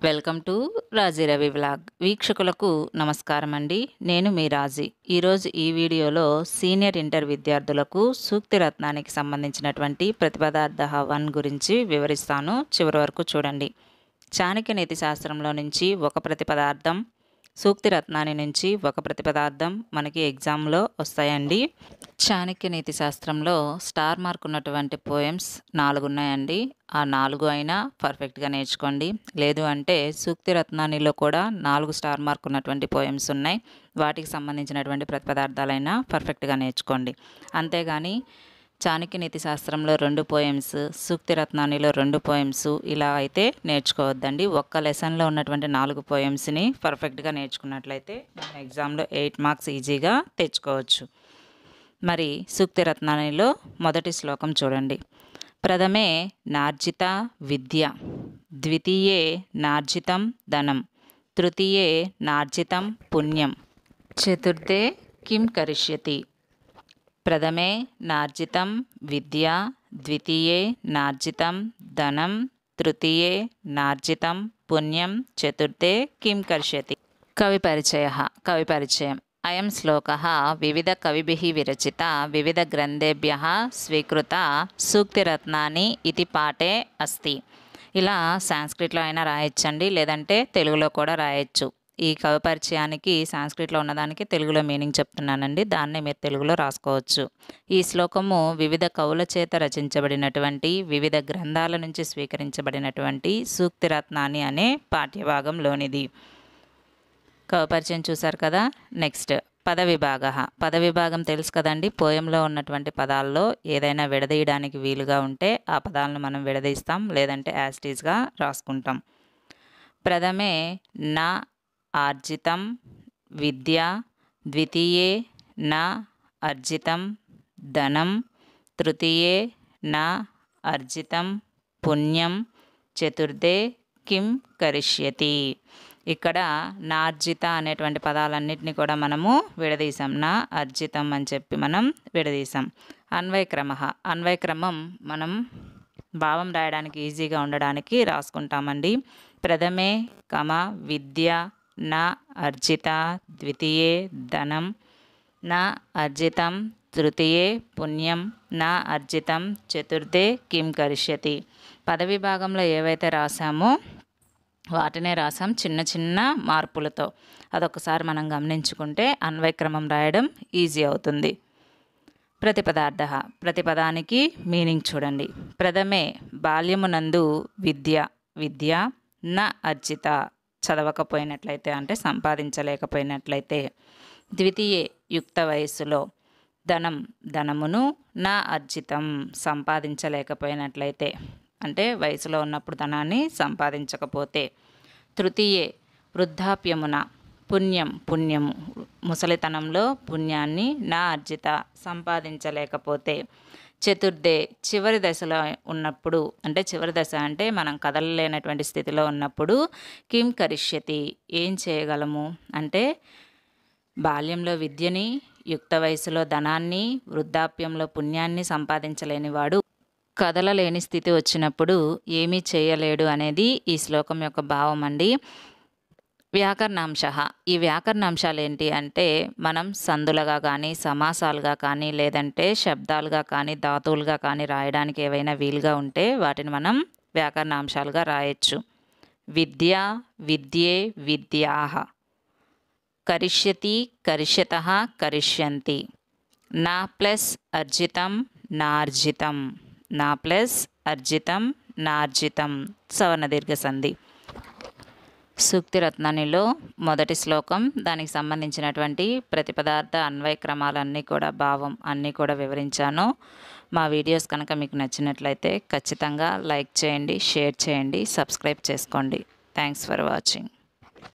welcome to Raji Ravi vlog వీక్షకులకు నమస్కారం అండి నేను మీ రాజీ ఈరోజు ఈ వీడియోలో సీనియర్ ఇంటర్ విద్యార్థులకు సూక్తి రత్నానికి సంబంధించినటువంటి ప్రతిపదార్థ వన్ గురించి వివరిస్తాను చివరి వరకు చూడండి చాణక్య నీతి శాస్త్రంలో నుంచి ఒక ప్రతిపదార్థం సూక్తి రత్నాన్ని నుంచి ఒక ప్రతిపదార్థం మనకి ఎగ్జామ్లో వస్తాయండి చాణక్య నీతి శాస్త్రంలో స్టార్ మార్క్ ఉన్నటువంటి పోయమ్స్ నాలుగు ఉన్నాయండి ఆ నాలుగు అయినా పర్ఫెక్ట్గా నేర్చుకోండి లేదు అంటే సూక్తి రత్నానిలో కూడా నాలుగు స్టార్ మార్క్ ఉన్నటువంటి పోయమ్స్ ఉన్నాయి వాటికి సంబంధించినటువంటి ప్రతిపదార్థాలైనా పర్ఫెక్ట్గా నేర్చుకోండి అంతేగాని చాణక్య నీతి శాస్త్రంలో రెండు పోయమ్స్ సూక్తి రత్నానిలో రెండు పోయమ్స్ ఇలా అయితే నేర్చుకోవద్దండి ఒక్క లెసన్లో ఉన్నటువంటి నాలుగు పోయమ్స్ని పర్ఫెక్ట్గా నేర్చుకున్నట్లయితే మనం ఎగ్జామ్లో ఎయిట్ మార్క్స్ ఈజీగా తెచ్చుకోవచ్చు మరి సూక్తి రత్నానిలో మొదటి శ్లోకం చూడండి ప్రథమే నార్జిత విద్య ద్వితీయే నార్జితం ధనం తృతీయే నార్జితం పుణ్యం చతుర్థే కిం కరిష్యతి ప్రథమే నార్జితం విద్య ద్వితీయే నార్జితం ధనం తృతీయే నార్జితం పుణ్యం చతుర్థే కిం కర్ష్యతి కవి పరిచయ కవి పరిచయం అయం శ్లోక వివిధ కవిభిः విరచిత వివిధ గ్రంథేభ్య స్వీకృత సూక్తిరత్నాన్ని ఇది పాటే అస్తి ఇలా సాంస్క్రిట్లో అయినా రాయొచ్చండి లేదంటే తెలుగులో కూడా రాయొచ్చు ఈ కవి పరిచయానికి సాంస్క్రిట్లో ఉన్నదానికి తెలుగులో మీనింగ్ చెప్తున్నానండి దాన్ని మీరు తెలుగులో రాసుకోవచ్చు ఈ శ్లోకము వివిధ కవుల చేత రచించబడినటువంటి వివిధ గ్రంథాల నుంచి స్వీకరించబడినటువంటి సూక్తిరత్నాన్ని అనే పాఠ్యభాగంలోనిది కవి పరిచయం చూసారు కదా నెక్స్ట్ పద విభాగ పద విభాగం తెలుసు కదండి పోయంలో ఉన్నటువంటి పదాల్లో ఏదైనా విడదీయడానికి వీలుగా ఉంటే ఆ పదాలను మనం విడదీస్తాం లేదంటే యాస్టీస్గా రాసుకుంటాం ప్రథమే నా ఆర్జితం విద్య ద్వితీయే నా అర్జితం ధనం తృతీయే నా అర్జితం పుణ్యం చతుర్థే కిం కరిష్యతి ఇక్కడ నార్జిత అనేటువంటి పదాలన్నింటినీ కూడా మనము విడదీసాం నా అర్జితం అని చెప్పి మనం విడదీసాం అన్వయక్రమ అన్వయక్రమం మనం భావం రాయడానికి ఈజీగా ఉండడానికి రాసుకుంటామండి ప్రథమే కమ విద్య నా అర్జిత ద్వితీయే ధనం నా అర్జితం తృతీయే పుణ్యం నా అర్జితం చతుర్థే కిం కరిష్యతి పదవి భాగంలో ఏవైతే రాసామో వాటినే రాసాం చిన్న చిన్న మార్పులతో అదొకసారి మనం గమనించుకుంటే అన్వయక్రమం రాయడం ఈజీ అవుతుంది ప్రతిపదార్థ ప్రతిపదానికి మీనింగ్ చూడండి ప్రథమే బాల్యమునందు విద్య విద్య న అర్జిత చదవకపోయినట్లయితే అంటే సంపాదించలేకపోయినట్లయితే ద్వితీయే యుక్త వయస్సులో ధనం ధనమును నా అర్జితం సంపాదించలేకపోయినట్లయితే అంటే వయసులో ఉన్నప్పుడు ధనాన్ని సంపాదించకపోతే తృతీయే వృద్ధాప్యమున పుణ్యం పుణ్యము ముసలితనంలో పుణ్యాన్ని నా అర్జిత సంపాదించలేకపోతే చతుర్థే చివరి దశలో ఉన్నప్పుడు అంటే చివరి దశ అంటే మనం కదలలేనటువంటి స్థితిలో ఉన్నప్పుడు కిం కరిష్యతి ఏం చేయగలము అంటే బాల్యంలో విద్యని యుక్త వయసులో ధనాన్ని వృద్ధాప్యంలో పుణ్యాన్ని సంపాదించలేని వాడు కదలలేని స్థితి వచ్చినప్పుడు ఏమీ చేయలేడు అనేది ఈ శ్లోకం యొక్క భావం అండి వ్యాకరణాంశ ఈ వ్యాకరణాంశాలు ఏంటి అంటే మనం సందులుగా కానీ సమాసాలుగా కానీ లేదంటే శబ్దాలుగా కానీ ధాతువులుగా కానీ రాయడానికి ఏవైనా వీలుగా ఉంటే వాటిని మనం వ్యాకరణాంశాలుగా రాయొచ్చు విద్య విద్యే విద్యాహ కరిష్యతి కరిష్యత కరిష్యంతి నా ప్లస్ అర్జితం నార్జితం నా ప్లస్ అర్జితం నార్జితం సవర్ణ దీర్ఘ సంధి సూక్తి రత్నానిలో మొదటి శ్లోకం దానికి సంబంధించినటువంటి ప్రతిపదార్థ అన్వయ క్రమాలన్నీ కూడా భావం అన్నీ కూడా వివరించాను మా వీడియోస్ కనుక మీకు నచ్చినట్లయితే ఖచ్చితంగా లైక్ చేయండి షేర్ చేయండి సబ్స్క్రైబ్ చేసుకోండి థ్యాంక్స్ ఫర్ వాచింగ్